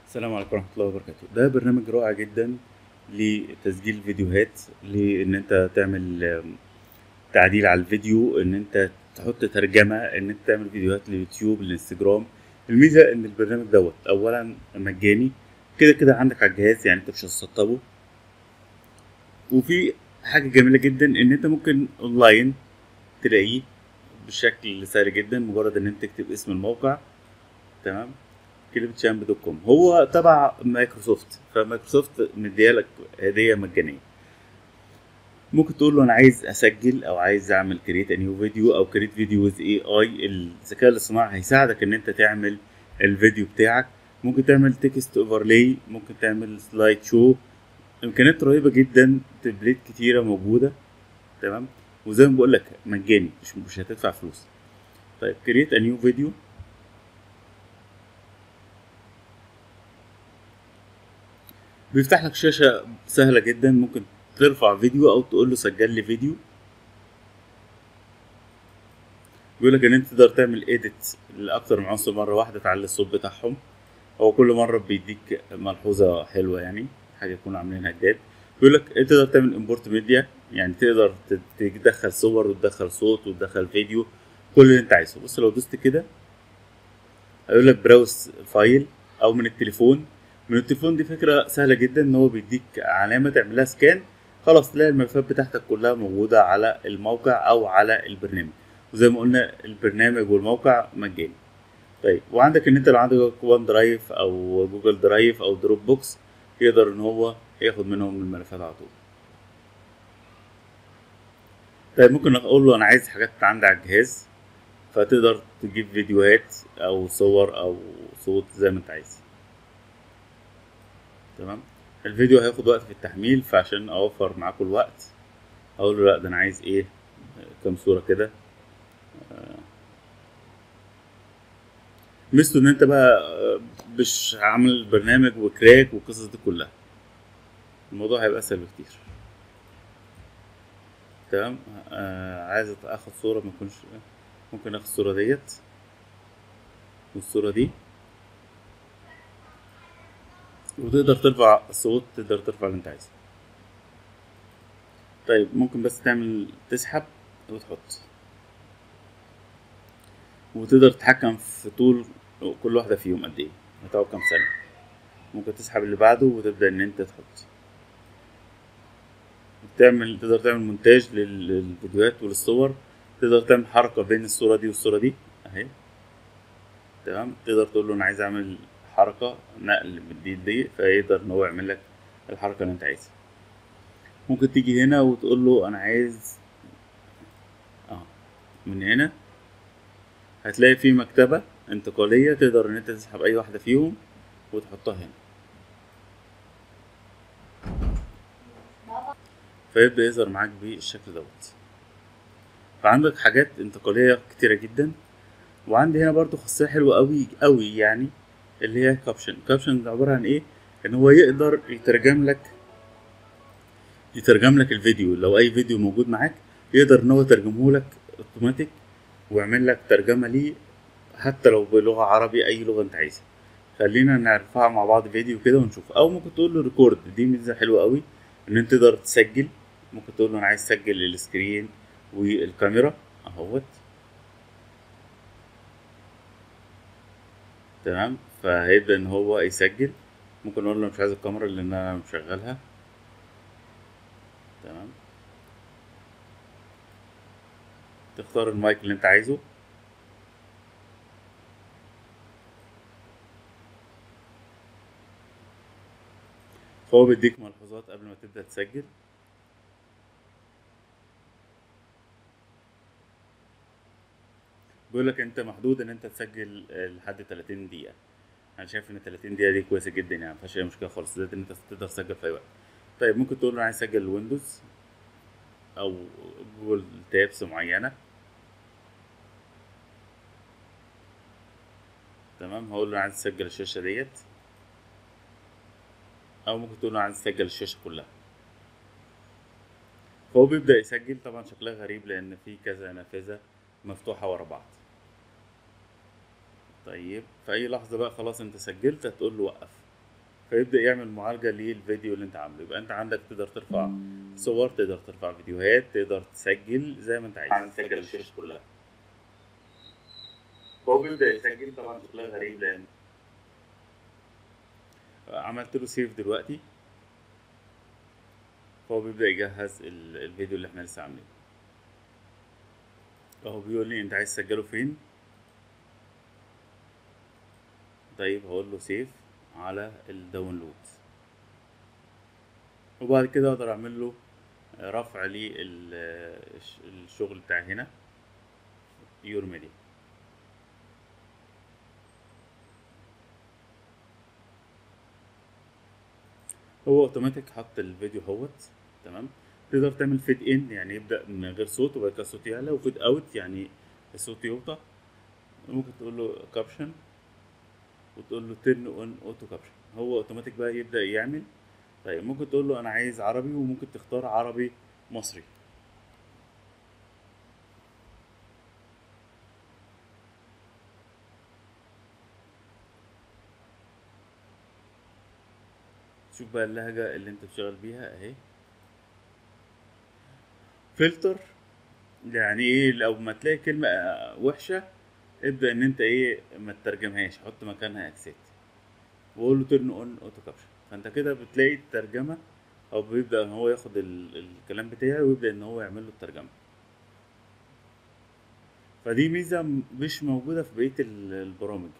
السلام عليكم ورحمة الله وبركاته ده برنامج رائع جدا لتسجيل فيديوهات لان انت تعمل آم، تعديل على الفيديو ان انت تحط ترجمة ان انت تعمل فيديوهات لليوتيوب للانستجرام الميزة ان البرنامج دوت اولا مجاني كده كده عندك على الجهاز يعني انت مش هتسطبه وفي حاجة جميلة جدا ان انت ممكن اونلاين تلاقيه بشكل سهل جدا مجرد ان انت تكتب اسم الموقع تمام كلمة شامب دوت كوم هو تبع مايكروسوفت فمايكروسوفت مديالك هدية مجانية ممكن تقول له انا عايز اسجل او عايز اعمل كريت نيو فيديو او كريت فيديو ويز اي اي الذكاء الاصطناعي هيساعدك ان انت تعمل الفيديو بتاعك ممكن تعمل تكست اوفرلاي ممكن تعمل سلايد شو امكانيات رهيبه جدا تمبليت كتيره موجوده تمام وزي ما بقول لك مجاني مش مش هتدفع فلوس طيب كريت نيو فيديو بيفتح لك شاشة سهلة جدا ممكن ترفع فيديو أو تقول له سجل لي فيديو بيقول لك إن أنت تقدر تعمل إيديت لأكتر من عنصر مرة واحدة تعلي الصوت بتاعهم هو كل مرة بيديك ملحوظة حلوة يعني حاجة يكونوا عاملينها جداد بيقول لك أنت تقدر تعمل إمبورت ميديا يعني تقدر ت- تدخل صور وتدخل صوت وتدخل فيديو كل اللي أنت عايزه بص لو دوست كده هيقول لك براوس فايل أو من التليفون من التليفون دي فكرة سهلة جدا ان هو بيديك علامة تعملها سكان خلاص تلاقي الملفات بتاعتك كلها موجودة على الموقع او على البرنامج وزي ما قلنا البرنامج والموقع مجاني طيب وعندك ان انت لو عندك وان درايف او جوجل درايف او دروب بوكس يقدر ان هو ياخد منهم الملفات على طول طيب ممكن اقول له انا عايز حاجات عندي على الجهاز فتقدر تجيب فيديوهات او صور او صوت زي ما انت عايز تمام الفيديو هياخد وقت في التحميل فعشان اوفر معاكم الوقت اقول له لا ده انا عايز ايه كام صوره كده آه. ميزته ان انت بقى آه، مش عامل برنامج وكراك والقصص دي كلها الموضوع هيبقى اسهل بكتير تمام آه عايز اخد صوره ما يكونش ممكن اخد الصوره ديت والصوره دي وتقدر ترفع الصوت تقدر ترفع اللي انت عايزه طيب ممكن بس تعمل تسحب وتحط وتقدر تتحكم في طول كل واحدة فيهم قد ايه هتقعد كام ثانية ممكن تسحب اللي بعده وتبدأ ان انت تحط تعمل تقدر تعمل مونتاج لل- للفيديوهات وللصور تقدر تعمل حركة بين الصورة دي والصورة دي اهي تمام تقدر تقول له انا عايز اعمل حركة نقل من دي لدي فيقدر ان هو يعمل لك الحركة اللي انت عايزها ممكن تيجي هنا وتقول له انا عايز اه من هنا هتلاقي في مكتبة انتقالية تقدر ان انت تسحب اي واحدة فيهم وتحطها هنا فيبدأ يظهر معاك بالشكل دوت فعندك حاجات انتقالية كتيرة جدا وعندي هنا برضو خاصية حلوة أوي أوي يعني اللي هي كابشن كابشن ده عبارة عن ايه ان هو يقدر يترجم لك يترجم لك الفيديو لو اي فيديو موجود معاك يقدر ان هو يترجمه لك اوتوماتيك ويعمل لك ترجمة ليه حتى لو بلغة عربي اي لغة انت عايزها خلينا نرفعها مع بعض فيديو كده ونشوف او ممكن تقول له ريكورد دي ميزة حلوة قوي ان انت تقدر تسجل ممكن تقول له انا عايز اسجل السكرين والكاميرا اهوت تمام فهيبدأ ان هو يسجل ممكن اقول له مش عايز الكاميرا لان انا مشغلها تمام تختار المايك اللي انت عايزه فهو بيديك ملحوظات قبل ما تبدأ تسجل بيقول لك انت محدود ان انت تسجل آه، لحد 30 دقيقة انا شايف ان 30 دقيقة دي كويسة جدا يعني مفيهاش اي مشكلة خالص زائد ان انت تقدر تسجل في اي وقت طيب ممكن تقول له انا عايز اسجل ويندوز او جوجل تابس معينة تمام هقول له انا عايز اسجل الشاشة ديت او ممكن تقول له انا عايز اسجل الشاشة كلها فهو بيبدأ يسجل طبعا شكلها غريب لان في كذا نافذة مفتوحة ورا بعض طيب في اي لحظة بقى خلاص انت سجلت هتقول له وقف فيبدا يعمل معالجه للفيديو اللي انت عامله يبقى انت عندك تقدر ترفع صور تقدر ترفع فيديوهات تقدر تسجل زي ما انت عايز تسجل الشاشه كلها هو بيبدا يسجل طبعا شكلها غريب لان عملت له سيف دلوقتي فهو بيبدا يجهز ال- الفيديو اللي احنا لسه عاملينه اهو بيقول لي انت عايز تسجله فين طيب هقول له سيف على الداونلود وبعد كده اقدر اعمل له رفع للشغل بتاعي هنا يور ميديا هو اوتوماتيك حط الفيديو اهوت تمام تقدر تعمل فيد ان يعني يبدا من غير صوت وبعد كده الصوت يعلى وفيد اوت يعني الصوت يوطى ممكن تقول له كابشن وتقول له تيرن اون اوتو كابشن هو اوتوماتيك بقى يبدا يعمل طيب ممكن تقول له انا عايز عربي وممكن تختار عربي مصري شوف بقى اللهجة اللي انت بتشتغل بيها اهي فلتر يعني ايه لو ما تلاقي كلمة آه، وحشة ابدأ ان انت ايه ما تترجمهاش حط مكانها اكسيت وقول له ترن اون اوتو كابشن فانت كده بتلاقي الترجمة او بيبدأ ان هو ياخد ال- الكلام بتاعي ويبدأ ان هو يعمل له الترجمة فدي ميزة م- مش موجودة في بقية ال- البرامج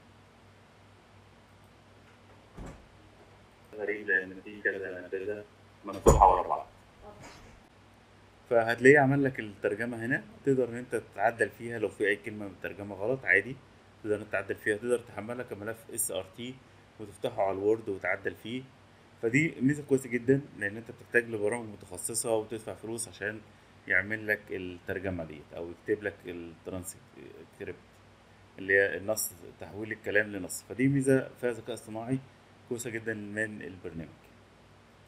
غريب لان في كذا كذا مفتوحة ورا بعض فهتلاقيه عمل لك الترجمة هنا تقدر ان انت تعدل فيها لو في اي كلمة مترجمة غلط عادي تقدر ان انت تعدل فيها تقدر تحملها كملف اس ار تي وتفتحه على الوورد وتعدل فيه فدي ميزة كويسة جدا لان انت بتحتاج لبرامج متخصصة وتدفع فلوس عشان يعمل لك الترجمة ديت او يكتب لك الترانسكريبت اللي هي النص تحويل الكلام لنص فدي ميزة فيها ذكاء اصطناعي كويسة جدا من البرنامج